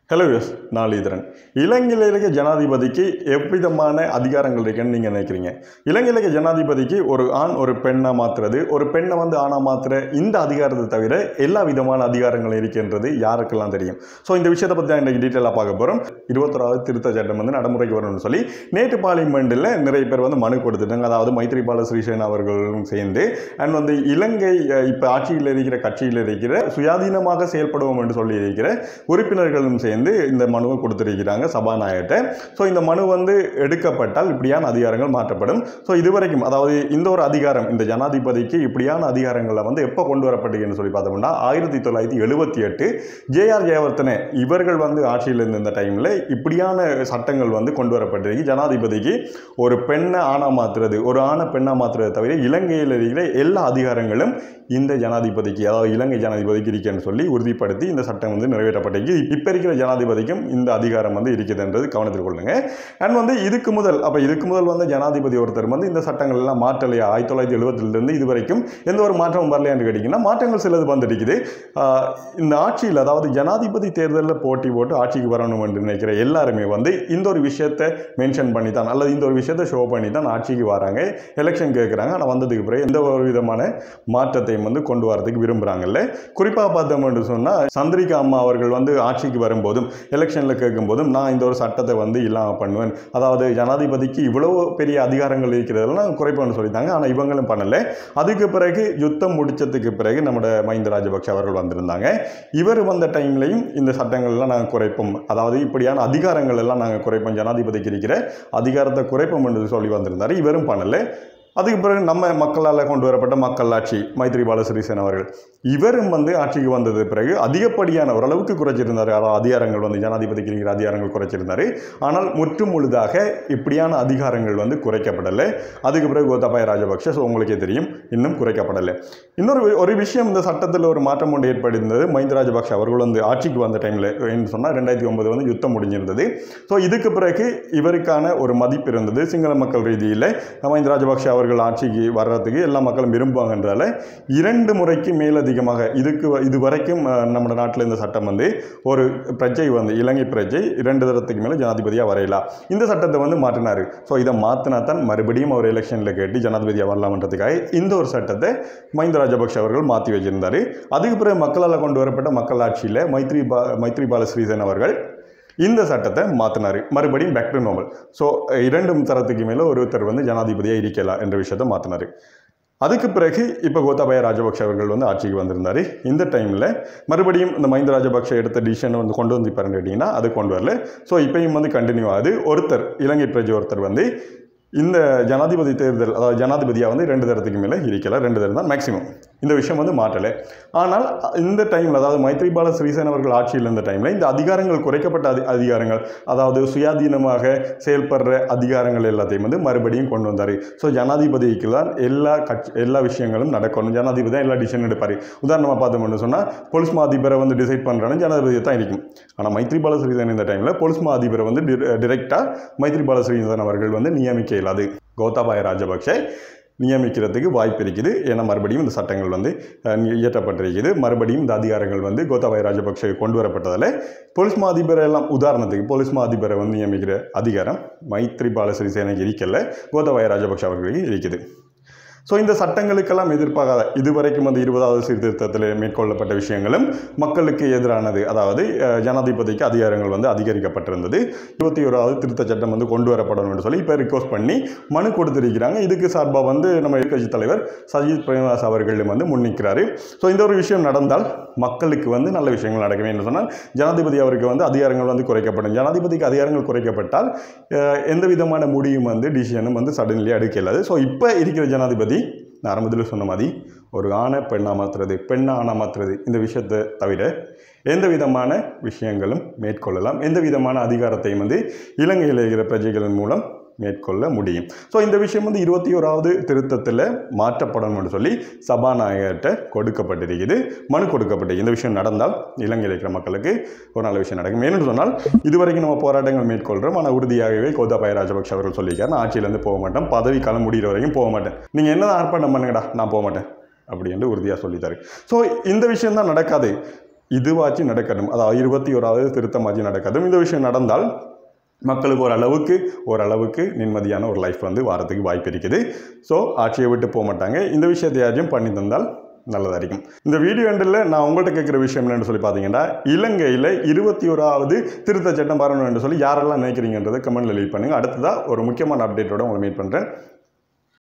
hello use நாளீதரன் இலங்கையில் இருக்க ஜனாதிபதிக்கு எவ்விதமான அதிகாரங்கள் இருக்குன்னு நீங்கள் நினைக்கிறீங்க இலங்கையில் இருக்க ஜனாதிபதிக்கு ஒரு ஆண் ஒரு பெண்ணை மாற்றுறது ஒரு பெண்ணை வந்து ஆணாக மாற்றுற இந்த அதிகாரத்தை தவிர எல்லா விதமான அதிகாரங்களும் இருக்கின்றது யாருக்கெல்லாம் தெரியும் ஸோ இந்த விஷயத்தை பற்றி தான் இன்றைக்கி டீட்டெயிலாக பார்க்க போகிறோம் இருபத்தொராவது திருத்த சட்டம் வந்து நடைமுறைக்கு வரணும்னு சொல்லி நேற்று பார்லிமெண்ட்டில் நிறைய பேர் வந்து மனு கொடுத்துட்டாங்க அதாவது மைத்ரிபால ஸ்ரீசேன அவர்களும் சேர்ந்து அண்ட் வந்து இலங்கை இப்போ ஆட்சியில் இருக்கிற கட்சியில் இருக்கிற சுயாதீனமாக செயல்படுவோம் என்று சொல்லி இருக்கிற உறுப்பினர்களும் சேர்ந்து இந்த மனுவை கொடுத்திருக்கிறாங்க சபாநாயகர்கிட்ட ஸோ இந்த மனு வந்து எடுக்கப்பட்டால் இப்படியான அதிகாரங்கள் மாற்றப்படும் ஸோ இதுவரைக்கும் அதாவது இந்த ஒரு அதிகாரம் இந்த ஜனாதிபதிக்கு இப்படியான அதிகாரங்களை வந்து எப்போ கொண்டு வரப்பட்டதுன்னு சொல்லி பார்த்தோம்னா ஆயிரத்தி தொள்ளாயிரத்தி எழுபத்தி எட்டு ஜேஆர் ஜெயவர்த்தனே இவர்கள் வந்து ஆட்சியில் இருந்த இந்த டைமில் இப்படியான சட்டங்கள் வந்து கொண்டு வரப்பட்டிருக்கு ஜனாதிபதிக்கு ஒரு பெண்ணை ஆணா மாற்றுறது ஒரு ஆணை பெண்ணா மாற்றுறதை தவிர இலங்கையில் இருக்கிற எல்லா அதிகாரங்களும் இந்த ஜனாதிபதிக்கு அதாவது இலங்கை ஜனாதிபதிக்கு இருக்குன்னு சொல்லி உறுதிப்படுத்தி இந்த சட்டம் வந்து நிறைவேற்றப்பட்டிருக்கு இப்போ இருக்கிற ஜனாதிபதிக்கும் இந்த அதிகாரம் வந்து இருக்குதுன்றது கவனத்தில் கொள்ளுங்க அண்ட் வந்து இதுக்கு முதல் அப்போ இதுக்கு முதல் வந்து ஜனாதிபதி ஒருத்தர் வந்து இந்த சட்டங்கள் எல்லாம் மாற்றலையா ஆயிரத்தி தொள்ளாயிரத்தி எழுபத்திலிருந்து இது வரைக்கும் எந்த ஒரு மாற்றமும் வரலையான்னு கேட்டிங்கன்னா மாற்றங்கள் சிலது வந்துருக்குது ஆஹ் இந்த ஆட்சியில் அதாவது ஜனாதிபதி தேர்தலில் போட்டி போட்டு ஆட்சிக்கு வரணும் என்று நினைக்கிற எல்லாருமே வந்து இந்த ஒரு விஷயத்தை மென்ஷன் பண்ணி தான் அல்லது இந்த ஒரு விஷயத்தை ஷோ பண்ணி தான் ஆட்சிக்கு வராங்க எலெக்ஷன் கேட்குறாங்க ஆனால் வந்ததுக்கு பிறகு எந்த ஒரு விதமான மாற்றத்தையும் வந்து கொண்டு வரதுக்கு விரும்புகிறாங்கல்ல குறிப்பாக பார்த்தோம் என்று சொன்னால் சந்திரிகா அம்மா அவர்கள் வந்து ஆட்சிக்கு வரும்போதும் எலெக்ஷனில் கேட்கும்போதும் நான் இந்த ஒரு சட்டத்தை வந்து இல்லாமல் பண்ணுவேன் அதாவது ஜனாதிபதிக்கு இவ்வளோ பெரிய அதிகாரங்கள் இருக்கிறதெல்லாம் குறைப்பேன்னு சொல்லிட்டாங்க ஆனால் இவங்களும் பண்ணலை அதுக்கு பிறகு யுத்தம் முடிச்சதுக்கு பிறகு நம்மளோட மஹிந்த ராஜபக்ஷ அவர்கள் வந்திருந்தாங்க இவர் வந்த டைம்லையும் இந்த சட்டங்கள்லாம் நாங்கள் குறைப்போம் அதாவது இப்படியான அதிகாரங்கள் எல்லாம் நாங்கள் குறைப்போம் ஜனாதிபதிக்கு இருக்கிற அதிகாரத்தை குறைப்போம் என்று சொல்லி வந்திருந்தார் இவரும் பண்ணலை அதுக்கு பிறகு நம்ம மக்களால் கொண்டு வரப்பட்ட மக்களாட்சி மைத்ரிபால சிறிசேன அவர்கள் இவரும் வந்து ஆட்சிக்கு வந்தது பிறகு அதிகப்படியான ஓரளவுக்கு குறைச்சிருந்தார் அதாவது அதிகாரங்கள் வந்து ஜனாதிபதிக்கு இருக்கிற அதிகாரங்கள் குறைச்சிருந்தார் ஆனால் முற்றும் முழுதாக இப்படியான அதிகாரங்கள் வந்து குறைக்கப்படலை அதுக்கு பிறகு கோத்தாபாய ராஜபக்ஷ ஸோ உங்களுக்கே தெரியும் இன்னும் குறைக்கப்படலை இன்னொரு வி- ஒரு விஷயம் இந்த சட்டத்தில் ஒரு மாற்றம் ஒன்று ஏற்பட்டிருந்தது மஹிந்த ராஜபக்ஷ அவர்கள் வந்து ஆட்சிக்கு வந்த டைமில் என்ன சொன்னால் ரெண்டாயிரத்தி ஒன்பது வந்து யுத்தம் முடிஞ்சிருந்தது ஸோ இதுக்கு பிறகு இவருக்கான ஒரு மதிப்பு இருந்தது சிங்கள மக்கள் ரீதியில் மஹிந்த ராஜபக்ஷ அவர்கள் ஆட்சிக்கு வர்றதுக்கு எல்லா மக்களும் விரும்புவாங்கன்றால இரண்டு முறைக்கு மேலதிகமாக இதுக்கு வ- இது வரைக்கும் அஹ், நம்ம நாட்டில் இந்த சட்டம் வந்து ஒரு பிரஜை வந்து இலங்கை பிரஜை இரண்டு தரத்துக்கு மேலே ஜனாதிபதியாக வரையலாம் இந்த சட்டத்தை வந்து மாற்றினார் ஸோ இதை மாற்றினா தான் மறுபடியும் அவர் எலெக்ஷனில் கேட்டு ஜனாதிபதியாக வரலாம்ன்றதுக்காக இந்த ஒரு சட்டத்தை மஹிந்த ராஜபக்ஷ அவர்கள் மாற்றி வச்சிருந்தார் அதுக்கு பிறகு மக்களால் கொண்டு வரப்பட்ட மக்களாட்சியில் மைத்ரி பா மைத்ரிபால ஸ்ரீசேன் அவர்கள் இந்த சட்டத்தை மாற்றினார் மறுபடியும் பேக் டு நார்மல் ஸோ இரண்டும் தரத்துக்கு மேலே ஒருத்தர் வந்து ஜனாதிபதியாக இருக்கலாம் என்ற விஷயத்தை மாற்றினார் அதுக்கு பிறகு இப்போ கோத்தாபய ராஜபக்ஷ அவர்கள் வந்து ஆட்சிக்கு வந்திருந்தார் இந்த டைமில் மறுபடியும் இந்த மஹிந்த ராஜபக்ஷ எடுத்த டிசிஷனை வந்து கொண்டு வந்து கேட்டிங்கன்னா அது கொண்டு வரல ஸோ இப்பயும் வந்து கண்டினியூ ஆகுது ஒருத்தர் இலங்கை பிரஜை ஒருத்தர் வந்து இந்த ஜனாதிபதி தேர்தல் அதாவது ஜனாதிபதியாக வந்து ரெண்டு தரத்துக்கு மேலே இருக்கல ரெண்டு தரம் தான் மேக்ஸிமம் இந்த விஷயம் வந்து மாற்றலை ஆனால் இந்த டைமில் அதாவது மைத்ரிபால ஸ்ரீசேன அவர்கள் ஆட்சியில் இருந்த டைமில் இந்த அதிகாரங்கள் குறைக்கப்பட்ட அதி அதிகாரங்கள் அதாவது சுயாதீனமாக செயல்படுற அதிகாரங்கள் எல்லாத்தையும் வந்து மறுபடியும் கொண்டு வந்தார் ஸோ ஜனாதிபதிக்கு தான் எல்லா கட்சி எல்லா விஷயங்களும் நடக்கணும் ஜனாதிபதி தான் எல்லா டிசிஷன் எடுப்பார் உதாரணமாக பார்த்தோம்னு சொன்னால் போலீஸ் மா அதிபரை வந்து டிசைட் பண்ணுறான்னு ஜனாதிபதி தான் இருக்கும் ஆனால் மைத்ரிபால ஸ்ரீசேன இந்த டைமில் போலீஸ் மா அதிபரை வந்து டிரெக்டாக மைத்ரிபால ஸ்ரீசேன அவர்கள் வந்து நியமிக்க இயலாது கோத்தாபாய ராஜபக்ஷ நியமிக்கிறதுக்கு வாய்ப்பு இருக்குது ஏன்னா மறுபடியும் இந்த சட்டங்கள் வந்து அஹ், இயற்றப்பட்டிருக்குது மறுபடியும் இந்த அதிகாரங்கள் வந்து கோத்தாபாய ராஜபக்ஷ கொண்டு வரப்பட்டதால் போலீஸ் மா அதிபரை எல்லாம் உதாரணத்துக்கு போலீஸ் மா அதிபரை வந்து நியமிக்கிற அதிகாரம் மைத்ரிபால சிறிசேனைக்கு இருக்கல கோத்தாபாய ராஜபக்ஷ அவர்களுக்கு இருக்குது ஸோ இந்த சட்டங்களுக்கெல்லாம் எதிர்ப்பாகாத இதுவரைக்கும் அந்த இருபதாவது சீர்திருத்தத்தில் மேற்கொள்ளப்பட்ட விஷயங்களும் மக்களுக்கு எதிரானது அதாவது அஹ், ஜனாதிபதிக்கு அதிகாரங்கள் வந்து அதிகரிக்கப்பட்டிருந்தது இருபத்தி ஓராவது திருத்த சட்டம் வந்து கொண்டு வரப்படணும்னு சொல்லி இப்போ ரிக்வஸ்ட் பண்ணி மனு கொடுத்திருக்கிறாங்க இதுக்கு சார்பாக வந்து நம்ம எதிர்க்கட்சி தலைவர் சஜித் பிரேமதாஸ் அவர்களும் வந்து முன்னிக்கிறாரு ஸோ இந்த ஒரு விஷயம் நடந்தால் மக்களுக்கு வந்து நல்ல விஷயங்கள் நடக்கும் என்று சொன்னால் ஜனாதிபதி அவருக்கு வந்து அதிகாரங்கள் வந்து குறைக்கப்படும் ஜனாதிபதிக்கு அதிகாரங்கள் குறைக்கப்பட்டால் அஹ், எந்த விதமான முடியும் வந்து டிசிஷனும் வந்து சடன்லி எடுக்க இயலாது ஸோ இப்போ இருக்கிற ஜனாதிபதி நான் ஆரம்பத்தில் சொன்ன மாதிரி ஒரு ஆணை பெண்ணாக மாற்றுறது பெண்ணை ஆணாக மாற்றுறது இந்த விஷயத்தை தவிர எந்த விதமான விஷயங்களும் மேற்கொள்ளலாம் எந்த விதமான அதிகாரத்தையும் வந்து இலங்கையில் இருக்கிற பிரஜைகளின் மூலம் மேற்கொள்ள முடியும் ஸோ இந்த விஷயம் வந்து இருபத்தி ஓராவது திருத்தத்தில் மாற்றப்படணும்னு சொல்லி சபாநாயகர்கிட்ட கொடுக்கப்பட்டிருக்குது மனு கொடுக்கப்பட்டிருக்கு இந்த விஷயம் நடந்தால் இலங்கையில் இருக்கிற மக்களுக்கு ஒரு நல்ல விஷயம் நடக்கும் ஏன்னு சொன்னால் இதுவரைக்கும் நம்ம போராட்டங்கள் மேற்கொள்கிறோம் ஆனால் உறுதியாகவே கோதாபாய ராஜபக்ஷ அவர்கள் சொல்லியிருக்காரு நான் ஆட்சியிலேருந்து போக மாட்டேன் பதவி காலம் முடிகிற வரைக்கும் போக மாட்டேன் நீங்கள் என்ன ஆர்ப்பாட்டம் பண்ணுங்கடா நான் போக மாட்டேன் அப்படி என்று உறுதியாக சொல்லித்தாரு ஸோ இந்த விஷயம் தான் நடக்காது இதுவாச்சு நடக்கணும் அதாவது இருபத்தி ஓராவது திருத்தமாச்சு நடக்கட்டும் இந்த விஷயம் நடந்தால் மக்களுக்கு ஓரளவுக்கு ஓரளவுக்கு நிம்மதியான ஒரு லைஃப் வந்து வாரத்துக்கு வாய்ப்பு இருக்குது ஸோ ஆட்சியை விட்டு போக மாட்டாங்க இந்த விஷயத்தையாச்சும் பண்ணி தந்தால் நல்லதாக இருக்கும் இந்த வீடியோ எண்டில் நான் உங்கள்கிட்ட கேட்குற விஷயம் என்னன்னு சொல்லி பார்த்தீங்கன்னா இலங்கையில் இருபத்தி ஓராவது திருத்த சட்டம் வரணும் என்று சொல்லி யாரெல்லாம் நினைக்கிறீங்கன்றதை கமெண்ட்ல லீவ் பண்ணுங்கள் அடுத்ததாக ஒரு முக்கியமான அப்டேட்டோட உங்களை மீட் பண்ணுறேன்